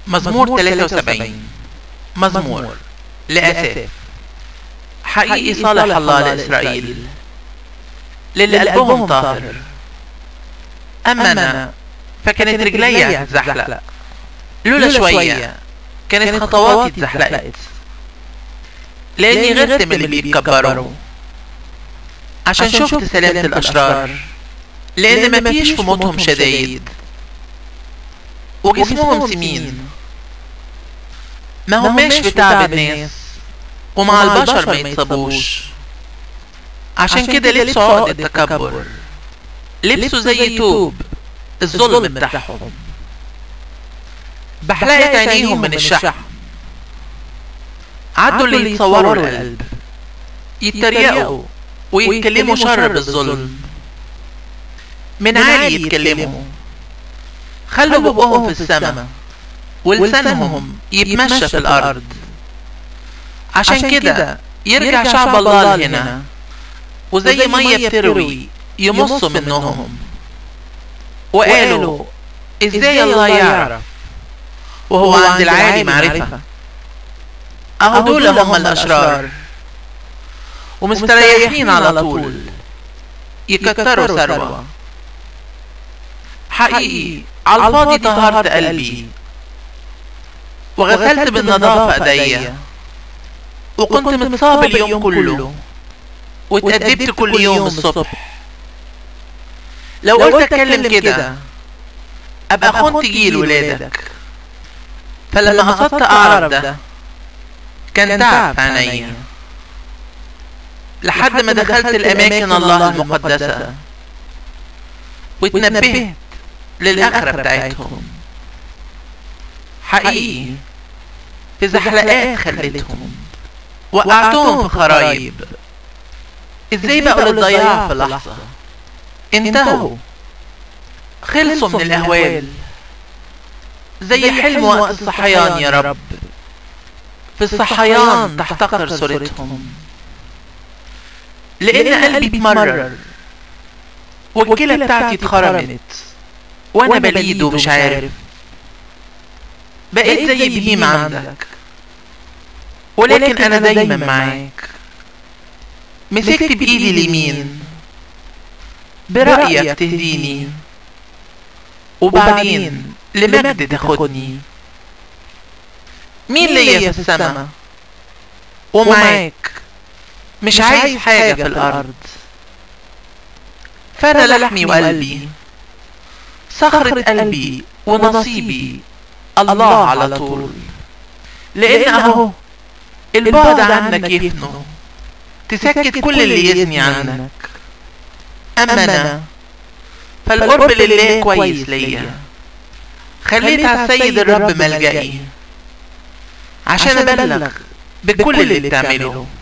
مزمور 73 مزمور لأساف حقيقي صالح الله لإسرائيل للي قلبهم طاهر أما أنا فكانت رجلي هتزحلق لولا شوية كانت خطواتي اتزحلقت لأني غرت من اللي بيتكبروا عشان شفت سلامة الأشرار لأن مفيش في موتهم شدايد وجسمهم سمين ما هماش بتعب الناس ومع البشر ما يتصابوش عشان كده لبسوا عقد التكبر لبسوا زي توب الظلم بتاعهم بحلقت عينيهم من الشحم عدوا اللي يتصوروا القلب يتريقوا ويتكلموا شر بالظلم من عالي يتكلموا خلوا بقهم في السماء ولسانهم يتمشى في الأرض عشان كده يرجع شعب الله لهنا وزي مية بتروي يمصوا منهم وقالوا ازاي الله يعرف وهو عند العالي معرفة اهو دول هم الاشرار ومستريحين على طول يكتروا ثروة حقيقي على الفاضي طهرت قلبي وغسلت بالنظافة ايديا وكنت متصاب اليوم كله واتأدبت كل يوم الصبح لو قلت اتكلم كده ابقى خنت جيل ولادك فلما قصدت اعرف ده كان تعب في عينيا لحد ما دخلت الاماكن الله المقدسة واتنبهت للاخرة بتاعتهم حقيقي في زحلقات خليتهم وقعتهم في خرايب ازاي بقوا للضياع في لحظة انتهوا خلصوا من الاهوال زي حلم وقت الصحيان يا رب في الصحيان تحتقر صورتهم لان قلبي اتمرر والكلى بتاعتي اتخرمت وانا بليد ومش عارف بقيت زي بهيم عندك ولكن انا دايما معاك مسكت بايدي اليمين برأيك تهديني وبعدين لمجد تاخدني مين ليا في السما ومعاك مش عايز حاجة في الأرض فأنا لحمي وقلبي صخرة قلبي ونصيبي الله على طول لأن أهو البعد عنك يفنو تسكت كل اللي يثني عنك أما أنا فالقرب لله كويس ليا خليت على السيد الرب ملجئي عشان أبلغ بكل اللي بتعمله